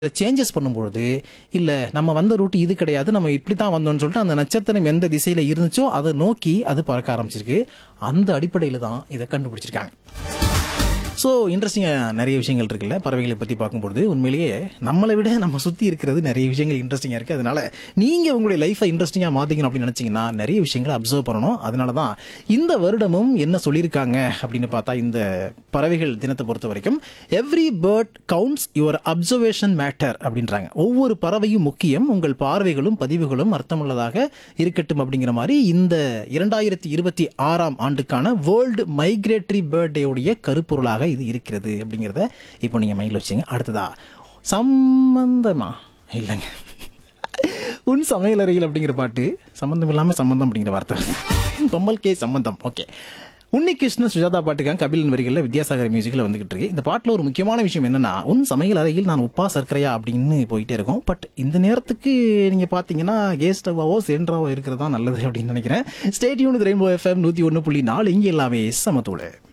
changes பண்ணும்பொழுது இல்லை நம்ம வந்த ரூட் இது கிடையாது நம்ம இப்படி தான் வந்தோம்னு சொல்லிட்டு அந்த நட்சத்திரம் எந்த திசையில் இருந்துச்சோ அதை நோக்கி அது பறக்க ஆரம்பிச்சிருக்கு அந்த அடிப்படையில் தான் இதை கண்டுபிடிச்சிருக்காங்க ஸோ இன்ட்ரெஸ்டிங்காக நிறைய விஷயங்கள் இருக்குல்ல பறவைகளை பற்றி பார்க்கும்பொழுது உண்மையிலேயே நம்மளை விட நம்ம சுற்றி இருக்கிறது நிறைய விஷயங்கள் இன்ட்ரெஸ்டிங்காக இருக்குது அதனால நீங்கள் உங்களுடைய லைஃப்பை இன்ட்ரெஸ்டிங்காக மாற்றிக்கணும் அப்படின்னு நினச்சிங்கன்னா நிறைய விஷயங்களை அப்சர்வ் பண்ணணும் அதனால தான் இந்த வருடமும் என்ன சொல்லியிருக்காங்க அப்படின்னு பார்த்தா இந்த பறவைகள் தினத்தை பொறுத்த வரைக்கும் every bird counts your observation matter அப்படின்றாங்க ஒவ்வொரு பறவையும் முக்கியம் உங்கள் பார்வைகளும் பதிவுகளும் அர்த்தமுள்ளதாக இருக்கட்டும் அப்படிங்கிற மாதிரி இந்த இரண்டாயிரத்தி இருபத்தி ஆறாம் ஆண்டுக்கான வேர்ல்டு மைக்ரேட்டரி பேர்டேவுடைய கருப்பொருளாக இது இருக்கிறது அப்படிங்கிறத இப்போ நீங்கள் மைண்டில் வச்சுங்க அடுத்ததா சம்பந்தமா இல்லைங்க உன் சமையலறையில் அப்படிங்கிற பாட்டு சம்பந்தம் இல்லாமல் சம்பந்தம் அப்படிங்கிற வார்த்தை பொம்மல் கே சம்பந்தம் ஓகே உன்னி கிருஷ்ணன் சுஜாதா பாட்டுக்காக கபிலன் வரிகளில் வித்யாசாகர் மியூசிக்கில் வந்துகிட்டு இருக்கு இந்த பாட்டில் ஒரு முக்கியமான விஷயம் என்னன்னா உன் சமையல் அறையில் நான் உப்பா சர்க்கரையா அப்படின்னு போயிட்டே இருக்கும் பட் இந்த நேரத்துக்கு நீங்கள் பார்த்தீங்கன்னா கேஸ் ஸ்டவ்வாவோ சிலிண்டராவோ இருக்கிறதா நல்லது அப்படின்னு நினைக்கிறேன் ஸ்டேட்யூன் ரெயின்போ எஃப்எம் நூற்றி ஒன்று புள்ளி நாலு இங்கே எல்லாமே சமத்தோடு